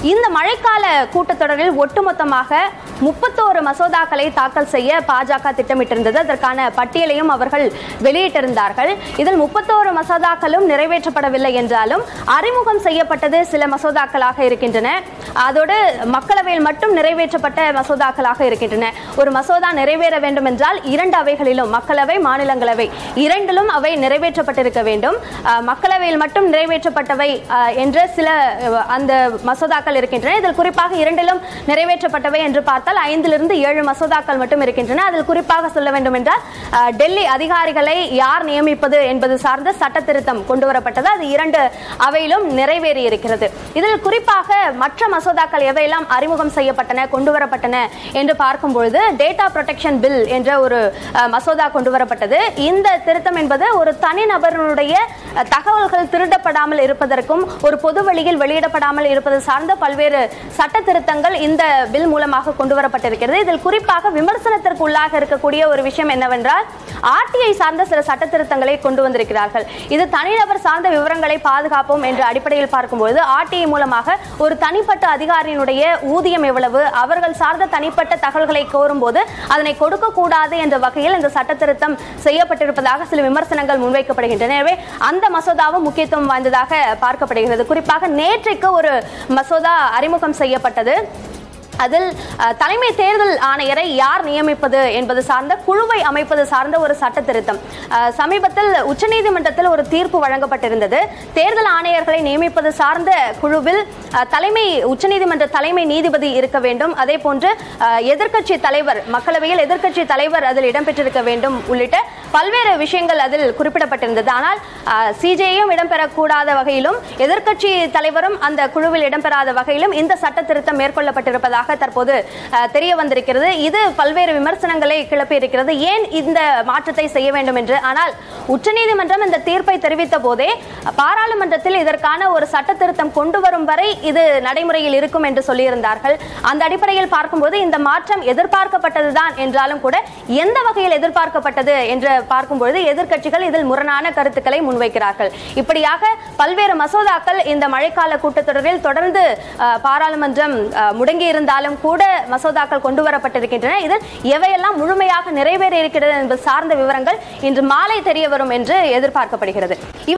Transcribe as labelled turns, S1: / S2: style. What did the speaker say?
S1: இந்த மழைக்கால கூட்டத்தொடரில் ஒட்டுமொத்தமாக முப்பத்தோரு மசோதாக்களை தாக்கல் செய்ய பாஜக திட்டமிட்டிருந்தது அதற்கான பட்டியலையும் அவர்கள் வெளியிட்டிருந்தார்கள் இதில் முப்பத்தோரு மசோதாக்களும் நிறைவேற்றப்படவில்லை என்றாலும் அறிமுகம் செய்யப்பட்டது சில மசோதாக்களாக இருக்கின்றன அதோடு மக்களவையில் மட்டும் நிறைவேற்றப்பட்ட மசோதாக்களாக இருக்கின்றன ஒரு மசோதா நிறைவேற வேண்டும் என்றால் இரண்டு அவைகளிலும் மக்களவை மாநிலங்களவை இரண்டிலும் அவை நிறைவேற்றப்பட்டிருக்க வேண்டும் அஹ், மக்களவையில் மட்டும் நிறைவேற்றப்பட்டவை அஹ், என்ற சில அஹ், அந்த மசோதாக்கள் இருக்கின்றன இதில் குறிப்பாக இரண்டிலும் நிறைவேற்றப்பட்டவை என்று பார்த்தால் ஐந்திலிருந்து ஏழு மசோதாக்கள் மட்டும் இருக்கின்றன அதில் குறிப்பாக சொல்ல வேண்டும் என்றால் அஹ், டெல்லி அதிகாரிகளை யார் நியமிப்பது என்பது சார்ந்த சட்ட திருத்தம் கொண்டு வரப்பட்டது அது இரண்டு அவையிலும் நிறைவேறி இருக்கிறது இதில் குறிப்பாக மற்ற மசோதாக்கள் எவையெல்லாம் அறிமுகம் செய்யப்பட்டன கொண்டு வரப்பட்டன என்று பார்க்கும் பொழுது டேட்டா ப்ரொடெக்ஷன் பில் என்ற ஒரு அஹ், மசோதா கொண்டு வரப்பட்டது இந்த திருத்தம் என்பது ஒரு தனிநபருடைய அஹ், தகவல்கள் திருடப்படாமல் இருப்பதற்கும் ஒரு பொது வழியில் வெளியிடப்படாமல் இருப்பது சார்ந்த பல்வேறு சட்ட திருத்தங்கள் இந்த பில் மூலமாக கொண்டு வரப்பட்டிருக்கிறது இதில் குறிப்பாக விமர்சனத்திற்கு உள்ளாக இருக்கக்கூடிய ஒரு விஷயம் என்னவென்றால் ஆர்டிஐ சார்ந்த சில சட்ட திருத்தங்களை கொண்டு வந்திருக்கிறார்கள் இது தனிநபர் சார்ந்த விவரங்களை பாதுகாப்போம் என்ற அடிப்படையில் பார்க்கும்போது ஆர்டிஐ மூலமாக ஒரு தனிப்பட்ட அதிகாரியினுடைய ஊதியம் எவ்வளவு அவர்கள் சார்ந்த தனிப்பட்ட தகவல்களை கோரும்போது அதனை கொடுக்க கூடாது என்ற வகையில் இந்த சட்ட திருத்தம் செய்யப்பட்டிருப்பதாக சில விமர்சனங்கள் முன்வைக்கப்படுகின்றன எனவே அந்த மசோதாவும் முக்கியத்துவம் வாய்ந்ததாக பார்க்கப்படுகிறது குறிப்பாக நேற்றைக்கு ஒரு மசோதா அறிமுகம் செய்யப்பட்டது அதில் அஹ், தலைமை தேர்தல் ஆணையரை யார் நியமிப்பது என்பது சார்ந்த குழுவை அமைப்பது சார்ந்த ஒரு சட்ட திருத்தம் அஹ், சமீபத்தில் உச்சநீதிமன்றத்தில் ஒரு தீர்ப்பு வழங்கப்பட்டிருந்தது தேர்தல் ஆணையர்களை நியமிப்பது சார்ந்த குழுவில் அஹ், தலைமை உச்சநீதிமன்ற தலைமை நீதிபதி இருக்க வேண்டும் அதே போன்று அஹ், எதிர்க்கட்சி தலைவர் மக்களவையில் எதிர்க்கட்சி தலைவர் அதில் இடம்பெற்றிருக்க வேண்டும் உள்ளிட்ட பல்வேறு விஷயங்கள் அதில் குறிப்பிடப்பட்டிருந்தது ஆனால் சிஜேயும் இடம்பெறக்கூடாத வகையிலும் எதிர்க்கட்சி தலைவரும் அந்த குழுவில் இடம்பெறாத வகையிலும் இந்த சட்ட திருத்தம் மேற்கொள்ளப்பட்டிருப்பதாக தற்போது அஹ், தெரிய வந்திருக்கிறது இது பல்வேறு விமர்சனங்களை கிளப்பி இருக்கிறது ஏன் இந்த மாற்றத்தை செய்ய வேண்டும் என்று ஆனால் உச்சநீதிமன்றம் இந்த தீர்ப்பை தெரிவித்த போதே பாராளுமன்றத்தில் இதற்கான ஒரு சட்ட திருத்தம் கொண்டு வரும் வரை இது நடைமுறையில் இருக்கும் என்று சொல்லியிருந்தார்கள் அந்த அடிப்படையில் பார்க்கும்போது இந்த மாற்றம் எதிர்பார்க்கப்பட்டதுதான் என்றாலும் கூட எந்த வகையில் எதிர்பார்க்கப்பட்டது என்று பார்க்கும்பொழுது எதிர்க்கட்சிகள் இதில் முரணான கருத்துக்களை முன்வைக்கிறார்கள் இப்படியாக பல்வேறு மசோதாக்கள் இந்த மழைக்கால கூட்டத்தொடரில் தொடர்ந்து அஹ், பாராளுமன்றம் அஹ், முடங்கியிருந்தாலும் கூட மசோதாக்கள் கொண்டு வரப்பட்டிருக்கின்றன இதில் எவையெல்லாம் முழுமையாக நிறைவேற இருக்கிறது என்பது சார்ந்த விவரங்கள் இன்று மாலை தெரிய வரும் என்று எதிர்பார்க்கப்படுகிறது